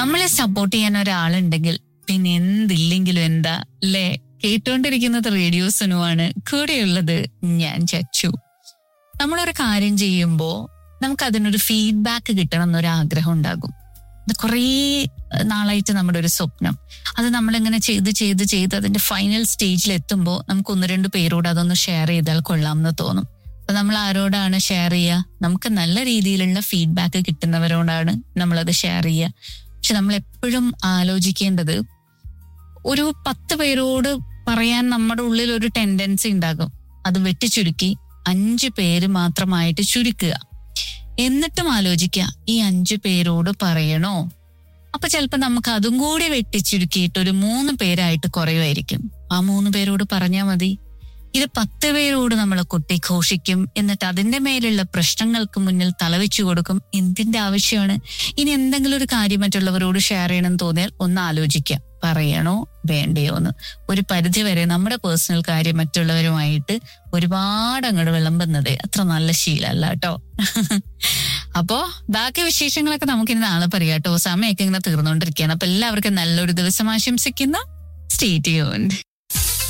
നമ്മളെ സപ്പോർട്ട് ചെയ്യാൻ ഒരാളുണ്ടെങ്കിൽ പിന്നെ എന്തില്ലെങ്കിലും എന്താ അല്ലേ കേട്ടുകൊണ്ടിരിക്കുന്നത് റേഡിയോസിനുമാണ് കൂടെയുള്ളത് ഞാൻ ചച്ചു നമ്മളൊരു കാര്യം ചെയ്യുമ്പോൾ നമുക്ക് അതിനൊരു ഫീഡ്ബാക്ക് കിട്ടണം എന്നൊരു ആഗ്രഹം ഉണ്ടാകും ഇത് കുറേ നാളായിട്ട് നമ്മുടെ ഒരു സ്വപ്നം അത് നമ്മളിങ്ങനെ ചെയ്ത് ചെയ്ത് ചെയ്ത് അതിന്റെ ഫൈനൽ സ്റ്റേജിൽ എത്തുമ്പോൾ നമുക്ക് ഒന്ന് രണ്ട് പേരോട് അതൊന്ന് ഷെയർ ചെയ്താൽ കൊള്ളാമെന്ന് തോന്നും അപ്പൊ നമ്മൾ ആരോടാണ് ഷെയർ ചെയ്യുക നമുക്ക് നല്ല രീതിയിലുള്ള ഫീഡ്ബാക്ക് കിട്ടുന്നവരോടാണ് നമ്മളത് ഷെയർ ചെയ്യുക പക്ഷെ നമ്മൾ എപ്പോഴും ആലോചിക്കേണ്ടത് ഒരു പത്ത് പേരോട് പറയാൻ നമ്മുടെ ഉള്ളിൽ ഒരു ടെൻഡൻസി ഉണ്ടാകും അത് വെട്ടിച്ചുരുക്കി അഞ്ച് പേര് മാത്രമായിട്ട് ചുരുക്കുക എന്നിട്ടും ആലോചിക്കുക ഈ അഞ്ചു പേരോട് പറയണോ അപ്പൊ ചിലപ്പോ നമുക്ക് അതും കൂടി വെട്ടിച്ചുരുക്കിയിട്ട് ഒരു മൂന്ന് പേരായിട്ട് കുറയുമായിരിക്കും ആ മൂന്ന് പേരോട് പറഞ്ഞാൽ മതി ഇത് പത്ത് പേരോട് നമ്മൾ കൊട്ടി ഘോഷിക്കും എന്നിട്ട് അതിന്റെ മേലുള്ള പ്രശ്നങ്ങൾക്ക് മുന്നിൽ തലവെച്ചു കൊടുക്കും എന്തിന്റെ ആവശ്യമാണ് ഇനി എന്തെങ്കിലും ഒരു കാര്യം മറ്റുള്ളവരോട് ഷെയർ ചെയ്യണം തോന്നിയാൽ ഒന്ന് ആലോചിക്കാം പറയണോ വേണ്ടയോ എന്ന് ഒരു പരിധി വരെ നമ്മുടെ പേഴ്സണൽ കാര്യം മറ്റുള്ളവരുമായിട്ട് ഒരുപാട് അങ്ങോട്ട് വിളമ്പുന്നത് അത്ര നല്ല ശീലമല്ല കേട്ടോ അപ്പോ ബാക്കി വിശേഷങ്ങളൊക്കെ നമുക്കിനി നാളെ പറയാം കേട്ടോ സമയമൊക്കെ ഇങ്ങനെ തീർന്നുകൊണ്ടിരിക്കുകയാണ് അപ്പൊ എല്ലാവർക്കും നല്ലൊരു ദിവസം ആശംസിക്കുന്നു സ്റ്റേ ട്യൂൺഡ്